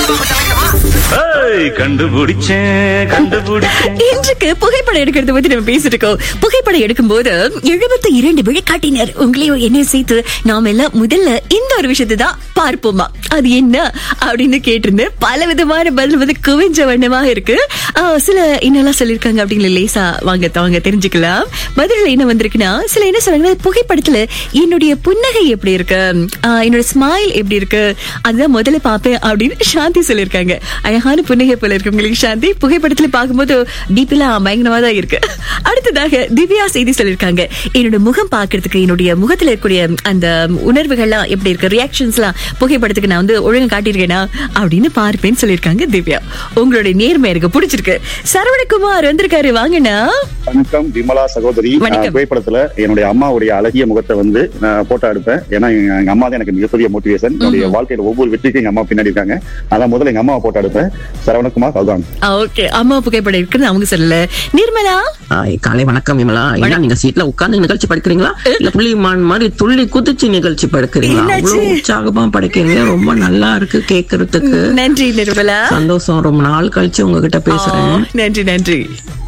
ஏய், கண்டுபிடிச்சேன் கண்டுபிடிச்சேன் இன்றைக்கு புகைப்படம் எடுக்கிறத பத்தி நம்ம பேசிட்டு இருக்கோம் புகைப்படம் எடுக்கும்போது எழுபத்தி இரண்டு விழுக்காட்டினர் உங்களையும் என்ன சேர்த்து நாம எல்லாம் முதல்ல இந்த ஒரு விஷயத்தை தான் பார்ப்போமா அது என்ன அப்படின்னு கேட்டிருந்து பல விதமான பதில் வந்து குவிஞ்ச வண்ணமாக இருக்கு ஆ, சில என்னெல்லாம் சொல்லிருக்காங்க அப்படின்னு லேசா வாங்க வாங்க தெரிஞ்சுக்கலாம் பதில் என்ன வந்திருக்குன்னா சில என்ன சொல்றாங்கன்னா புகைப்படத்துல என்னுடைய புன்னகை எப்படி இருக்கு ஆ, என்னோட ஸ்மைல் எப்படி இருக்கு அதுதான் முதல்ல பார்ப்பேன் அப்படின்னு சாந்தி சொல்லியிருக்காங்க அழகான புன்னகை போல இருக்கு உங்களுக்கு சாந்தி புகைப்படத்துல பார்க்கும்போது டீப்பெல்லாம் பயங்கரமா தான் இருக்கு அடுத்ததாக திவ்யா செய்தி சொல்லியிருக்காங்க என்னோட முகம் பார்க்கிறதுக்கு என்னுடைய முகத்துல இருக்கக்கூடிய அந்த உணர்வுகள்லாம் எப்படி இருக்கு ரியாக்ஷன்ஸ்லாம் புகைப்படத்துக்கு நான் வந்து ஒழுங்கா காட்டியிருக்கேனா அப்படின்னு பார்ப்பேன்னு சொல்லியிருக்காங்க திவ்யா உங்களுடைய நேர்மை எனக்கு பிடிச்சிருக்கு சரவணகுமார் வந்திருக்காரு வாங்கண்ணா வணக்கம் விமலா சகோதரி வணக்கம். நான் புகைப்படத்துல என்னுடைய அம்மாவுடைய அழகிய முகத்தை வந்து நான் போட்டோ எடுப்பேன் ஏன்னா எங்க எங்க அம்மா தான் எனக்கு மிகப்பெரிய மோட்டிவேஷன் என்னுடைய வாழ்க்கையில ஒவ்வொரு வெற்றிக்கும் எங்க அம்மா பின்னாடி இருக்காங்க அதான் முதல்ல எங்க அம்மாவை போட்டோ எடுப்பேன் சரவணகுமார் சௌதான் ஓகே அம்மா புகைப்படம் இருக்குன்னு அவங்க சொல்லல நிர்மலா ஹாய் காலை வணக்கம் விமலா என்ன நீங்க சீட்ல உட்கார்ந்து நிகழ்ச்சி படிக்கிறீங்களா இல்ல புள்ளி மான் மாதிரி துள்ளி குதிச்சு நிகழ்ச்சி படிக்கிறீங்களா என்னாச்சு? அவ்வளவு உற்சாகமா படிக்கிறீங்க ரொம்ப நல்லா இருக்கு கேக்குறதுக்கு நன்றி நிர்மலா சந்தோஷம் ரொம்ப நாள் கழிச்சு உங்ககிட்ட பேசுறேன் நன்றி நன்றி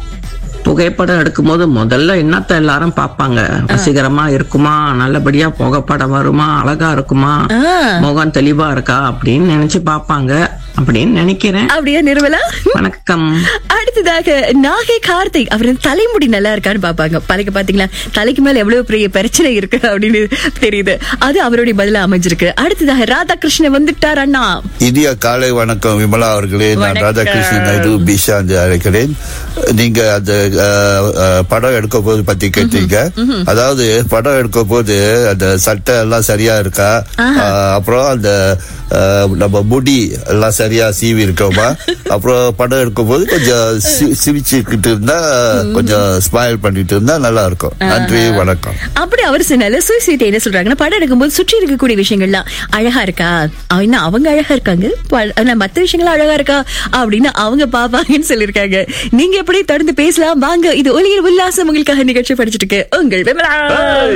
புகைப்படம் எடுக்கும்போது முதல்ல என்னத்த எல்லாரும் பாப்பாங்க வசீகரமா இருக்குமா நல்லபடியா புகைப்படம் வருமா அழகா இருக்குமா ஆ. முகம் தெளிவா இருக்கா அப்படின்னு நினைச்சு பாப்பாங்க அப்படின்னு நினைக்கிறேன் அப்படியா நிர்மலா வணக்கம் அடுத்ததாக நாகை கார்த்திக் அவர் தலைமுடி நல்லா இருக்கான்னு பாப்பாங்க பழைக்க பாத்தீங்களா தலைக்கு மேல எவ்வளவு பெரிய பிரச்சனை இருக்கு அப்படின்னு தெரியுது அது அவருடைய பதிலா அமைஞ்சிருக்கு அடுத்ததாக ராதாகிருஷ்ணன் வந்துட்டார் அண்ணா இனிய காலை வணக்கம் விமலா அவர்களே நான் வணக்கம். ராதாகிருஷ்ணன் நாயுடு பிஷாந்த் அழைக்கிறேன் நீங்க அந்த அஹ், அஹ், படம் எடுக்க போது பத்தி கேட்டீங்க அதாவது படம் எடுக்க போது அந்த சட்டை எல்லாம் சரியா இருக்கா அஹ், அப்புறம் அந்த அஹ், நம்ம முடி எல்லாம் சரியா சீவி இருக்கோமா அப்புறம் படம் எடுக்கும் போது கொஞ்சம் சி- சிரிச்சுக்கிட்டு இருந்தா கொஞ்சம் ஸ்மைல் பண்ணிட்டு இருந்தா நல்லா இருக்கும் நன்றி வணக்கம் அப்படி அவர் சொன்னால சூசைட் என்ன சொல்றாங்கன்னா படம் எடுக்கும்போது சுற்றி இருக்கக்கூடிய விஷயங்கள்லாம் அழகா இருக்கா என்ன அவங்க அழகா இருக்காங்க ப- ஆனா மத்த விஷயங்கள்லாம் அழகா இருக்கா அப்படின்னு அவங்க பாப்பாங்கன்னு சொல்லியிருக்காங்க நீங்க எப்படி தொடர்ந்து பேசலாம் வாங்க இது ஒலியில் உல்லாசம் உங்களுக்காக நிகழ்ச்சி படிச்சிட்டு இருக்கு உங்கள் விமலா ஏய்,